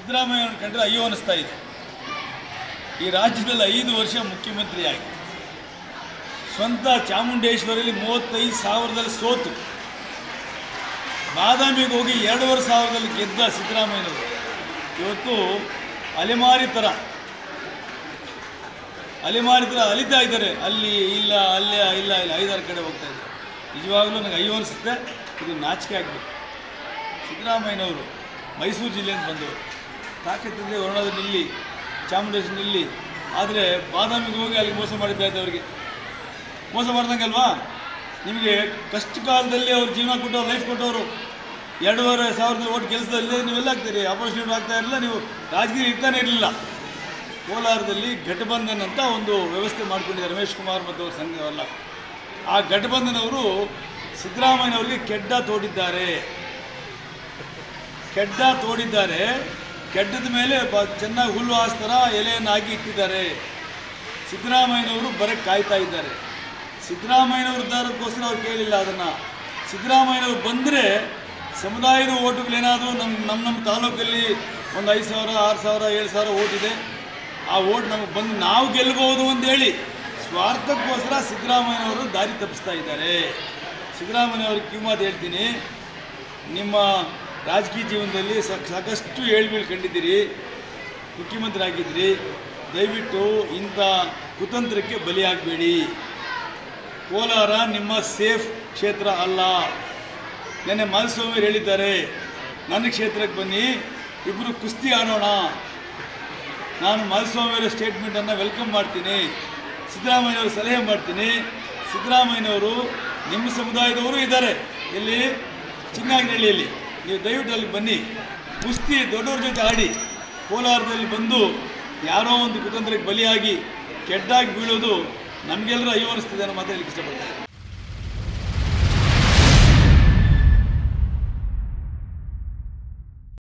ಸಿದ್ದರಾಮಯ್ಯನ ಕಂಡ್ರೆ ಅಯ್ಯೋ ಅನ್ನಿಸ್ತಾ ಇದೆ ಈ ರಾಜ್ಯದಲ್ಲಿ ಐದು ವರ್ಷ ಮುಖ್ಯಮಂತ್ರಿಯಾಗಿ ಸ್ವಂತ ಚಾಮುಂಡೇಶ್ವರಿಯಲ್ಲಿ ಮೂವತ್ತೈದು ಸಾವಿರದಲ್ಲಿ ಸೋತು ಬಾದಾಮಿಗೆ ಹೋಗಿ ಎರಡೂವರೆ ಸಾವಿರದಲ್ಲಿ ಗೆದ್ದ ಸಿದ್ದರಾಮಯ್ಯನವರು ಇವತ್ತು ಅಲೆಮಾರಿ ಥರ ಅಲೆಮಾರಿ ಥರ ಅಲಿತಾ ಇದ್ದಾರೆ ಅಲ್ಲಿ ಇಲ್ಲ ಅಲ್ಲೇ ಇಲ್ಲ ಇಲ್ಲ ಐದಾರು ಕಡೆ ಹೋಗ್ತಾ ಇದ್ದಾರೆ ನಿಜವಾಗ್ಲೂ ನನಗೆ ಅಯ್ಯೋ ಅನಿಸುತ್ತೆ ಇದು ನಾಚಿಕೆ ಆಗಬೇಕು ಸಿದ್ದರಾಮಯ್ಯನವರು ಮೈಸೂರು ಜಿಲ್ಲೆಯಿಂದ ಬಂದವರು ತಾಕತ್ತಿದ್ರೆ ವರ್ಣದ ನಿಲ್ಲಿ ಚಾಮುಂಡೇಶ್ವರಿ ನಿಲ್ಲಿ ಆದರೆ ಬಾದಾಮಿಗೆ ಹೋಗಿ ಅಲ್ಲಿ ಮೋಸ ಮಾಡಿದ್ದ ಅವರಿಗೆ ಮೋಸ ಮಾಡ್ದಂಗಲ್ವಾ ನಿಮಗೆ ಕಷ್ಟ ಕಾಲದಲ್ಲಿ ಅವ್ರು ಜೀವನ ಕೊಟ್ಟವ್ರು ಲೈಫ್ ಕೊಟ್ಟವರು ಎರಡೂವರೆ ಸಾವಿರದ ಓಟ್ ಕೆಲಸದಲ್ಲಿ ನೀವೆಲ್ಲ ಆಗ್ತೀರಿ ಆಪರ್ಚುನಿಟಿ ಆಗ್ತಾ ಇರಲಿಲ್ಲ ನೀವು ರಾಜಕೀಯ ಇರ್ತಾನೆ ಇರಲಿಲ್ಲ ಕೋಲಾರದಲ್ಲಿ ಘಟಬಂಧನ್ ಅಂತ ಒಂದು ವ್ಯವಸ್ಥೆ ಮಾಡ್ಕೊಂಡಿದ್ದಾರೆ ರಮೇಶ್ ಕುಮಾರ್ ಮತ್ತು ಅವ್ರ ಸಂಘವಲ್ಲ ಆ ಘಟಬಂಧನವರು ಸಿದ್ದರಾಮಯ್ಯನವರಿಗೆ ಕೆಡ್ಡ ತೋಡಿದ್ದಾರೆ ಕೆಡ್ಡ ತೋಡಿದ್ದಾರೆ ಕೆಡ್ಡದ ಮೇಲೆ ಬ ಚೆನ್ನಾಗಿ ಹುಲ್ಲು ಹಾಸ್ತರ ಎಲೆಯನ್ನು ಹಾಕಿ ಇಟ್ಟಿದ್ದಾರೆ ಸಿದ್ದರಾಮಯ್ಯನವರು ಬರಕ್ಕೆ ಕಾಯ್ತಾ ಇದ್ದಾರೆ ಸಿದ್ದರಾಮಯ್ಯನವ್ರ ಉದ್ಧಾರಕ್ಕೋಸ್ಕರ ಅವ್ರು ಕೇಳಿಲ್ಲ ಅದನ್ನು ಸಿದ್ದರಾಮಯ್ಯನವ್ರು ಬಂದರೆ ಸಮುದಾಯದ ಓಟುಗಳೇನಾದರೂ ನಮ್ಮ ನಮ್ಮ ನಮ್ಮ ತಾಲೂಕಲ್ಲಿ ಒಂದು ಐದು ಸಾವಿರ ಆರು ಸಾವಿರ ಏಳು ಸಾವಿರ ಓಟ್ ಇದೆ ಆ ಓಟ್ ನಮಗೆ ಬಂದು ನಾವು ಗೆಲ್ಲಬಹುದು ಅಂತೇಳಿ ಸ್ವಾರ್ಥಕ್ಕೋಸ್ಕರ ಸಿದ್ದರಾಮಯ್ಯನವರು ದಾರಿ ತಪ್ಪಿಸ್ತಾ ಇದ್ದಾರೆ ಸಿದ್ದರಾಮಯ್ಯವ್ರಿಗೆ ಕಿವಿಮಾತು ಹೇಳ್ತೀನಿ ನಿಮ್ಮ ರಾಜಕೀಯ ಜೀವನದಲ್ಲಿ ಸಾಕ್- ಸಾಕಷ್ಟು ಏಳ್ಬೀಳು ಕಂಡಿದ್ದೀರಿ ಮುಖ್ಯಮಂತ್ರಿ ಆಗಿದ್ರಿ ದಯವಿಟ್ಟು ಇಂಥ ಕುತಂತ್ರಕ್ಕೆ ಬಲಿಯಾಗಬೇಡಿ ಕೋಲಾರ ನಿಮ್ಮ ಸೇಫ್ ಕ್ಷೇತ್ರ ಅಲ್ಲ ನೆನ್ನೆ ಮಾಧುಸ್ವಾಮಿ ಹೇಳಿದ್ದಾರೆ ನನ್ನ ಕ್ಷೇತ್ರಕ್ಕೆ ಬನ್ನಿ ಇಬ್ಬರು ಕುಸ್ತಿ ಆಡೋಣ ನಾನು ಮಾಧುಸ್ವಾಮಿಯವರ ಸ್ಟೇಟ್ಮೆಂಟನ್ನು ವೆಲ್ಕಮ್ ಮಾಡ್ತೀನಿ ಸಿದ್ದರಾಮಯ್ಯನವರು ಸಲಹೆ ಮಾಡ್ತೀನಿ ಸಿದ್ದರಾಮಯ್ಯನವರು ನಿಮ್ಮ ಸಮುದಾಯದವರು ಇದ್ದಾರೆ ಎಲ್ಲಿ ಚಿನ್ನಾಗಿನಹಳ್ಳಿಯಲ್ಲಿ ನೀವು ದಯವಿಟ್ಟು ಅಲ್ಲಿ ಬನ್ನಿ ಕುಸ್ತಿ ದೊಡ್ಡವ್ರ ಜೊತೆ ಆಡಿ ಕೋಲಾರದಲ್ಲಿ ಬಂದು ಯಾರೋ ಒಂದು ಕುತಂತ್ರಕ್ಕೆ ಬಲಿಯಾಗಿ ಕೆಡ್ಡಾಗಿ ಬೀಳೋದು ನಮಗೆಲ್ಲರೂ ಅಯ್ಯೋ ಅನಿಸ್ತಿದೆ ಅನ್ನೋ ಮಾತು ಹೇಳಲಿಕ್ಕೆ ಇಷ್ಟಪಡ್ತೀನಿ